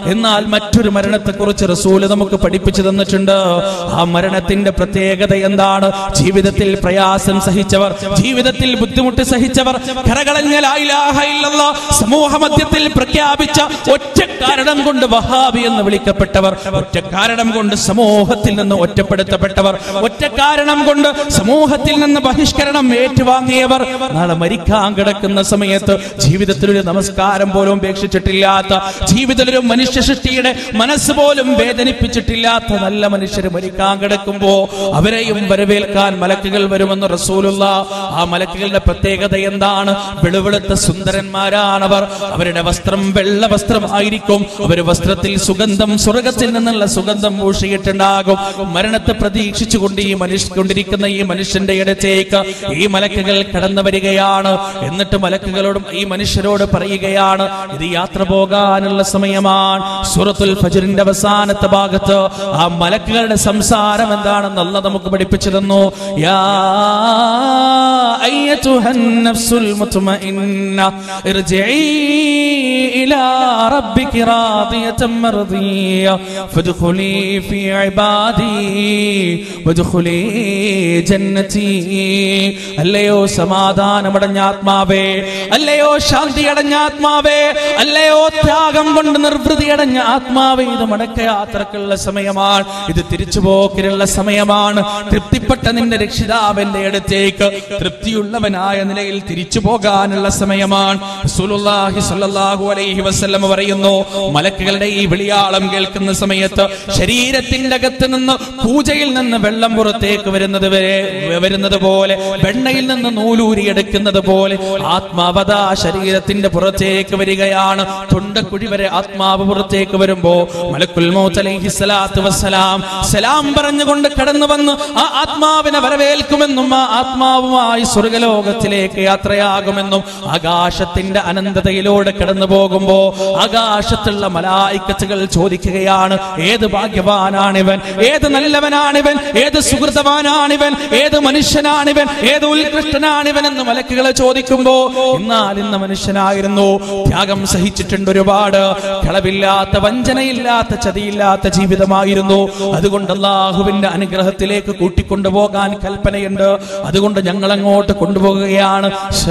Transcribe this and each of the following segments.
എന്നാൽ മറ്റൊരു മരണത്തെക്കുറിച്ച് റസൂല് നമുക്ക് പഠിപ്പിച്ചു തന്നിട്ടുണ്ട് ആ മരണത്തിന്റെ പ്രത്യേകത എന്താണ് ജീവിതത്തിൽ പ്രയാസം സഹിച്ചവർ ജീവിതത്തിൽ ബുദ്ധിമുട്ട് സഹിച്ചവർ കരകളഞ്ഞ ലാ ഇലാഹ ഇല്ലല്ലാ സമൂഹ മധ്യത്തിൽ പ്രഖ്യാപിച്ച ഒറ്റ കാരണം കൊണ്ട് വഹാബി എന്ന് വിളിക്കപ്പെട്ടവർ ഒറ്റ കാരണം കൊണ്ട് സമൂഹത്തിൽ നിന്ന് ഒറ്റപ്പെടുത്തപ്പെട്ടവർ ഒറ്റ കാരണം കൊണ്ട് സമൂഹത്തിൽ നിന്ന് ബഹിഷ്കരണം ഏറ്റുവാങ്ങിയവർ നാളെ മരിക്കാൻ കിടക്കുന്ന സമയത്ത് ജീവിതത്തിൽ ഒരു നമസ്കാരം പോലും ഉപേക്ഷിച്ചിട്ടില്ലാത്ത ജീവിതത്തിൽ ഒരു മനുഷ്യ സൃഷ്ടിയുടെ മനസ്സ് പോലും വേദനിപ്പിച്ചിട്ടില്ലാത്ത നല്ല മനുഷ്യർ മരിക്കാൻ കിടക്കുമ്പോ അവരെയും വരവേൽക്കാൻ മലക്കുകൾ വരുമെന്ന് റസൂലുള്ള ആ മലക്കുകളുടെ പ്രത്യേകത എന്താണ് വെളുവെളുത്ത സുന്ദരന്മാരാണവർ അവരുടെ വസ്ത്രം വെള്ള വസ്ത്രം ആയിരിക്കും അവർ വസ്ത്രത്തിൽ സുഗന്ധം സ്വർഗത്തിൽ നിന്നുള്ള സുഗന്ധം പൂഷിയിട്ടുണ്ടാകും മരണത്തെ പ്രതീക്ഷിച്ചുകൊണ്ട് ഈ മനുഷ്യ കൊണ്ടിരിക്കുന്ന ഈ മനുഷ്യന്റെ ഇടത്തേക്ക് ഈ മലക്കുകൾ കടന്നു വരികയാണ് എന്നിട്ട് മലക്കുകളോടും ഈ മനുഷ്യരോട് പറയുകയാണ് ഇത് യാത്ര പോകാനുള്ള സമയമാണ് സൂറത്തുൽ ഫജറിന്റെ അവസാനത്തെ ഭാഗത്ത് ആ മലക്കുകളുടെ സംസാരം എന്താണെന്ന് അല്ല നമുക്ക് പഠിപ്പിച്ചു തന്നു യാ അയ്യതുഹൻ നഫ്സുൽ മുത്മഇന്ന ഇർജിഇ ഇലാ റബ്ബിക റാദിയതൻ മർദിയ ഫദ്ഖുലി ഫീ ഇബാദി വദ്ഖുലി ജന്നതി അല്ലയോ സമാധാനമടഞ്ഞ ആത്മാവേ അല്ലയോ ശാന്തി അടഞ്ഞ ആത്മാവേ അല്ലയോ ത്യാഗം കൊണ്ട് നിർവൃതി അടഞ്ഞ ആത്മാവേ ഇത് മടക്കയാത്രക്കുള്ള സമയമാണ് ഇത് തിരിച്ചുപോക്കിനുള്ള സമയമാണ് തൃപ്തിപ്പെട്ട നിന്റെ രക്ഷിതാവിന്റെ അടുത്തേക്ക് തൃപ്തിയുള്ളവനായ നിലയിൽ തിരിച്ചു പോകാനുള്ള സമയമാണ് റസൂലുള്ളാഹി സ്വല്ലല്ലാഹു അലൈഹി വസല്ലം പറയുന്നു മലക്കുകളുടെ ഈ വിളിയാളം കേൾക്കുന്ന സമയത്ത് ശരീരത്തിന്റെ അകത്ത് നിന്ന് പൂജയിൽ നിന്ന് വെള്ളം പുറത്തേക്ക് വരുന്നത് വരെ വരുന്നത് പോലെ വെണ്ണയിൽ നിന്ന് നൂലൂരി എടുക്കുന്നത് പോലെ ആത്മാവത ശരീരത്തിന്റെ പുറത്തേക്ക് വരികയാണ് തൊണ്ടക്കുഴി വരെ ആത്മാവ് പുറത്തേക്ക് വരുമ്പോ മലക്കുൽ മൗത്ത് അലൈഹി സ്വലാത്തു വസ്സലാം സലാം പറഞ്ഞുകൊണ്ട് കടന്നു വന്ന് ആ ആത്മാവിനെ വരവേൽക്കുമെന്നും ആ ആത്മാവുമായി സ്വർഗലോകത്തിലേക്ക് യാത്രയാകുമെന്നും ആകാശത്തിന്റെ അനന്തതയിലൂടെ കടന്നു പോകുമ്പോ ആകാശത്തുള്ള മലായിക്കത്തുകൾ ചോദിക്കുകയാണ് ഏത് ഭാഗ്യവാനാണിവൻ ഏത് നല്ലവനാണിവൻ ഏത് സുഹൃതവാനാണിവൻ ഏത് മനുഷ്യനാണിവൻ ഏത് ഉത്കൃഷ്ടനാണിവൻ എന്ന് മലക്കുകളെ ചോദിക്കുമ്പോ എന്നാൽ ഇന്ന് മനുഷ്യനായിരുന്നു ത്യാഗം സഹിച്ചിട്ടുണ്ട് ഒരുപാട് കളവില്ലാത്ത വഞ്ചനയില്ലാത്ത ചതിയില്ലാത്ത ജീവിതമായിരുന്നു അതുകൊണ്ട് അള്ളാഹുവിന്റെ അനുഗ്രഹത്തിലേക്ക് കൂട്ടിക്കൊണ്ടുപോകാൻ കൽപ്പനയുണ്ട് അതുകൊണ്ട് ഞങ്ങൾ അങ്ങോട്ട് കൊണ്ടുപോകുകയാണ്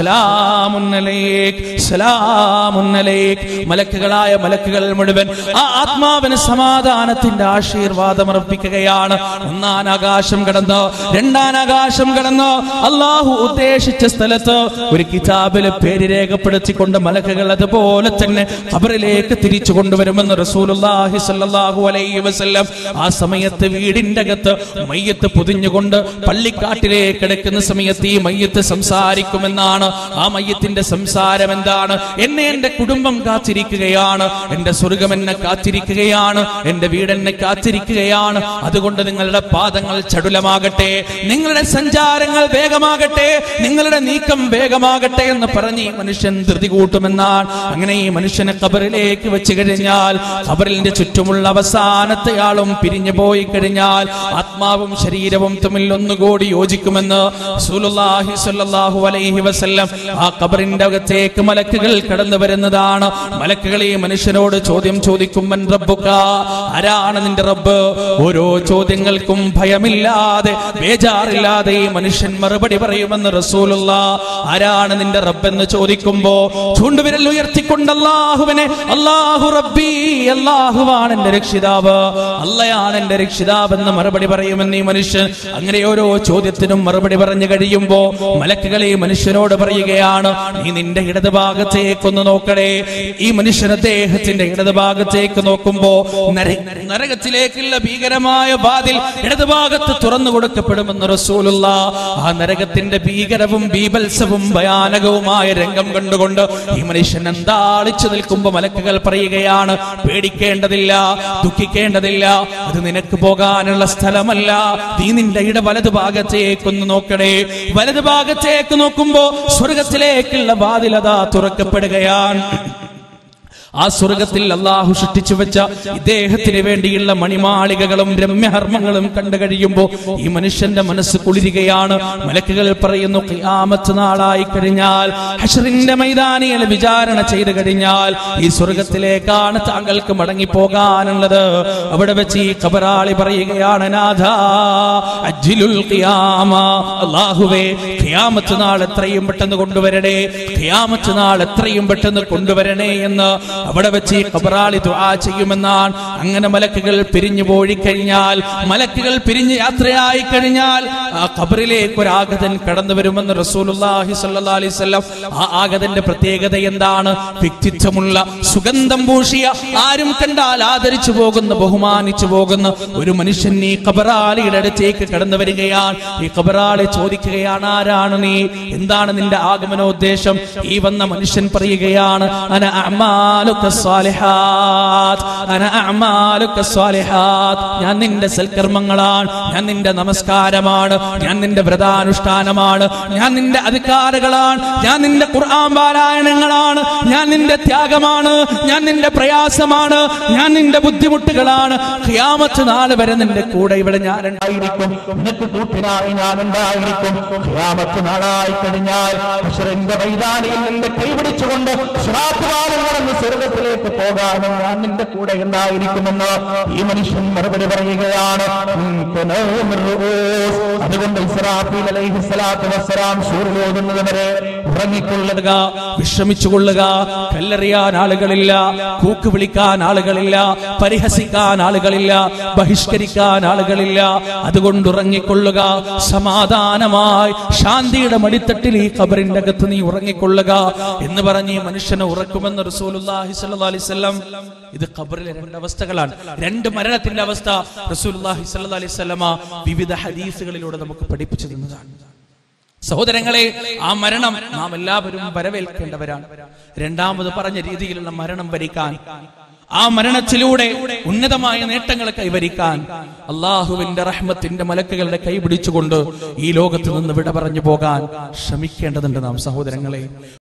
സലാമുന്നലേക്ക് സലാമുന്നലേക്ക് മലക്കുകളായ മലക്കുകൾ മുഴുവൻ ആ ആത്മാവിന് സമാധാനത്തിന്റെ ആശീർവാദം അർപ്പിക്കുകയാണ് ഒന്നാം ആകാശം കടന്ന് രണ്ടാം ആകാശം കടന്ന് അള്ളാഹു ഉദ്ദേശിച്ച സ്ഥലത്ത് ഒരു കിതാബിലെ പേര് രേഖപ്പെടുത്തിക്കൊണ്ട് മലക്കുകൾ അതുപോലെ തന്നെ ഖബറിലേക്ക് തിരിച്ചു കൊണ്ടുവരുമെന്ന് റസൂലുള്ളാഹി സ്വല്ലല്ലാഹു അലൈഹി വസല്ലം ആ സമയത്ത് വീടിന്റെ അകത്ത് മയ്യത്ത് പൊതിഞ്ഞുകൊണ്ട് പള്ളിക്കാട്ടിലേക്ക് കിടക്കുന്ന സമയത്ത് ഈ മയ്യത്ത് സംസാരിക്കുമെന്നാണ് ആ മയ്യത്തിന്റെ സംസാരം എന്താണ് എന്നെ എന്റെ കുടുംബം കാത്തിരിക്കുകയാണ് എന്റെ സ്വർഗം എന്നെ കാത്തിരിക്കുകയാണ് എന്റെ വീട് എന്നെ കാത്തിരിക്കുകയാണ് അതുകൊണ്ട് നിങ്ങളുടെ പാദങ്ങൾ ചടുലമാകട്ടെ നിങ്ങളുടെ സഞ്ചാരങ്ങൾ വേഗമാകട്ടെ നിങ്ങളുടെ നീക്കം വേഗമാകട്ടെ എന്ന് പറഞ്ഞ് ഈ മനുഷ്യൻ ധൃതി കൂട്ടുമെന്നാണ് അങ്ങനെ ഈ മനുഷ്യനെ ഖബറിലേക്ക് വെച്ച് കഴിഞ്ഞാൽ ഖബറിന്റെ ചുറ്റുമുള്ള അവസാനത്തെ ആളും പിരിഞ്ഞു പോയി കഴിഞ്ഞാൽ ആത്മാവും ശരീരവും തമ്മിൽ ഒന്നുകൂടി യോജിക്കുമെന്ന് റസൂലുള്ളാഹി സ്വല്ലല്ലാഹു അലൈഹി വസല്ലം ആ ഖബറിന്റെ അകത്തേക്ക് മലക്കുകൾ കടന്നു വരുന്നതാണ് മലക്കുകൾ ഈ മനുഷ്യനോട് ചോദ്യം ചോദിക്കും മൻ റബ്ബുക ആരാണ് നിന്റെ റബ്ബ് ഓരോ ചോദ്യങ്ങൾക്കും ഭയമില്ലാതെ ബേജാറില്ലാതെ ഈ മനുഷ്യൻ മറുപടി പറയുമെന്ന് റസൂലുള്ള ആരാണ് നിന്റെ റബ്ബെന്ന് ചോദിക്കുമ്പോ ചൂണ്ടുവിരൽ ഉയർത്തിക്കൊണ്ട് അള്ളാഹുവിനെ അള്ളാഹു റബ്ബി അള്ളാഹുവാണ് എന്റെ രക്ഷിതാവ് അല്ലയാണ് എന്റെ രക്ഷിതാവ് എന്ന് മറുപടി പറയുമെന്ന് ഈ മനുഷ്യൻ അങ്ങനെ ഓരോ ചോദ്യത്തിനും മറുപടി പറഞ്ഞു കഴിയുമ്പോ മലക്കുകൾ ഈ മനുഷ്യനോട് പറയുകയാണ് നീ നിന്റെ ഇടതുഭാഗത്തേക്കൊന്ന് നോക്കണേ ഈ മനുഷ്യൻ അദ്ദേഹത്തിന്റെ ഇടതുഭാഗത്തേക്ക് നോക്കുമ്പോ നര- നരകത്തിലേക്കുള്ള ഭീകരമായ വാതിൽ ഇടതുഭാഗത്ത് തുറന്നു കൊടുക്കപ്പെടുമെന്ന് റസൂലുള്ള ആ നരകത്തിന്റെ ഭീകരവും ബീഭത്സവും ഭയാനകവുമായ രംഗം കണ്ടുകൊണ്ട് ഈ മനുഷ്യൻ എന്താളിച്ചു നിൽക്കുമ്പോ മലക്കുകൾ പറയുകയാണ് പേടിക്കേണ്ടതില്ല ദുഃഖിക്കേണ്ടതില്ല അത് നിനക്ക് പോകാനുള്ള സ്ഥലമല്ല നീ നിന്റെ ഇട വലതു ഭാഗത്തേക്കൊന്ന് നോക്കണേ വലതു ഭാഗത്തേക്ക് നോക്കുമ്പോ സ്വർഗത്തിലേക്കുള്ള വാതിലതാ തുറക്കപ്പെടുകയാണ് ആ സ്വർഗത്തിൽ അള്ളാഹു സൃഷ്ടിച്ചു വെച്ച ഇദ്ദേഹത്തിന് വേണ്ടിയുള്ള മണിമാളികകളും രമ്യഹർമ്മങ്ങളും കണ്ടു കഴിയുമ്പോൾ ഈ മനുഷ്യന്റെ മനസ്സ് കുളിരുകയാണ് മലക്കുകൾ പറയുന്നു ഖിയാമത്ത് നാളായി കഴിഞ്ഞാൽ ഹഷറിന്റെ മൈതാനിയിൽ വിചാരണ ചെയ്തു കഴിഞ്ഞാൽ ഈ സ്വർഗത്തിലേക്കാണ് താങ്കൾക്ക് മടങ്ങി പോകാനുള്ളത് അവിടെ വെച്ച് ഈ കബറാളി പറയുകയാണ് നാഥ അജ്ജിലുൽ ഖിയാമ അല്ലാഹുവേ ഖിയാമത്ത് നാൾ എത്രയും പെട്ടെന്ന് കൊണ്ടുവരണേ ഖിയാമത്ത് നാൾ എത്രയും പെട്ടെന്ന് കൊണ്ടുവരണേ എന്ന് അവിടെ വെച്ച് ഈ കബറാളി ദുആ ചെയ്യുമെന്നാണ് അങ്ങനെ മലക്കുകൾ പിരിഞ്ഞു പോയി കഴിഞ്ഞാൽ മലക്കുകൾ പിരിഞ്ഞ് യാത്രയായി കഴിഞ്ഞാൽ ആ ഖബറിലേക്ക് ഒരു ആഗതൻ കടന്നു വരുമെന്ന് റസൂലുള്ളാഹി സ്വല്ലല്ലാഹി അലൈഹി വസല്ലം ആ ആഗതന്റെ പ്രത്യേകത എന്താണ് വ്യക്തിത്വമുള്ള സുഗന്ധം പൂശിയ ആരും കണ്ടാൽ ആദരിച്ചു പോകുന്ന ബഹുമാനിച്ചു പോകുന്ന ഒരു മനുഷ്യൻ ഈ കബറാളിയുടെ അടുത്തേക്ക് കടന്നു വരികയാണ് ഈ കബറാളി ചോദിക്കുകയാണ് ആരാണ് നീ എന്താണ് നിന്റെ ആഗമനോദ്ദേശം ഈ വന്ന മനുഷ്യൻ പറയുകയാണ് അന അഅ്മാലുക സ്വാലിഹാത്ത് അന അഅ്മാലുക സ്വാലിഹാത്ത് ഞാൻ നിന്റെ സൽക്കർമ്മങ്ങളാണ് ഞാൻ നിന്റെ നമസ്കാരമാണ് ഞാൻ നിന്റെ വ്രതാനുഷ്ഠാനമാണ് ഞാൻ നിന്റെ അധികാരങ്ങളാണ് ഞാൻ നിന്റെ ഖുർആൻ പാരായണങ്ങളാണ് ഞാൻ നിന്റെ ത്യാഗമാണ് ഞാൻ നിന്റെ പ്രയാസമാണ് ഞാൻ നിന്റെ ബുദ്ധിമുട്ടുകളാണ് ഖിയാമത്ത് നാള് വരെ നിന്റെ കൂടെ ഇവിടെ ഞാൻ ഉണ്ടായിരിക്കും നിനക്ക് കൂട്ടിനായി ഞാൻ ഉണ്ടായിരിക്കും ഖിയാമത്ത് നാളായി കഴിഞ്ഞാൽ ഹശ്റിന്റെ മൈതാനിയിൽ നിന്റെ കൈപിടിച്ചുകൊണ്ട് ശ്രാത്തുവാനം നടന്ന് സ്വർഗത്തിലേക്ക് പോകാനും ഞാൻ നിന്റെ കൂടെ ഉണ്ടായിരിക്കുമെന്ന് ഈ മനുഷ്യൻ മറുപടി പറയുകയാണ് "നിനക്ക് നൗമുർ റൂസ്." അതുകൊണ്ട് ഇസ്രാഫീൽ അലൈഹി സ്വലാത്തു വസ്സലാം സൂര്യലോകുന്നത് വരെ ഉറങ്ങിക്കൊള്ളുക കൊള്ളുക വിശ്രമിച്ചു കൊള്ളുക കല്ലെറിയാൻ ആളുകളില്ല കൂക്ക് വിളിക്കാൻ ആളുകളില്ല പരിഹസിക്കാൻ ആളുകളില്ല ബഹിഷ്കരിക്കാൻ ആളുകളില്ല അതുകൊണ്ട് ഉറങ്ങിക്കൊള്ളുക സമാധാനമായി ശാന്തിയുടെ മടിത്തട്ടിൽ ഈ ഖബറിന്റെ അകത്ത് നീ ഉറങ്ങിക്കൊള്ളുക എന്ന് പറഞ്ഞ് ഈ മനുഷ്യനെ ഉറക്കുമെന്ന് റസൂലുള്ളാഹി സ്വല്ലല്ലാഹി അലൈഹി വസല്ലം ഇത് ഖബറിലെ രണ്ട് അവസ്ഥകളാണ് രണ്ട് മരണത്തിന്റെ അവസ്ഥ റസൂലുള്ളാഹി സ്വല്ലല്ലാഹി അലൈഹി വസല്ലമ വിവിധ ഹദീസുകളിലൂടെ നമുക്ക് പഠിപ്പിച്ചു തന്നതാണ് സഹോദരങ്ങളെ ആ മരണം നാം എല്ലാവരും വരവേൽക്കേണ്ടവരാണ് രണ്ടാമത് പറഞ്ഞ രീതിയിലുള്ള മരണം വരിക്കാൻ ആ മരണത്തിലൂടെ ഉന്നതമായ നേട്ടങ്ങൾ കൈവരിക്കാൻ അള്ളാഹുവിന്റെ റഹ്മത്തിന്റെ മലക്കുകളുടെ കൈ പിടിച്ചുകൊണ്ട് ഈ ലോകത്ത് നിന്ന് വിട പറഞ്ഞു പോകാൻ ശ്രമിക്കേണ്ടതുണ്ട് നാം സഹോദരങ്ങളെ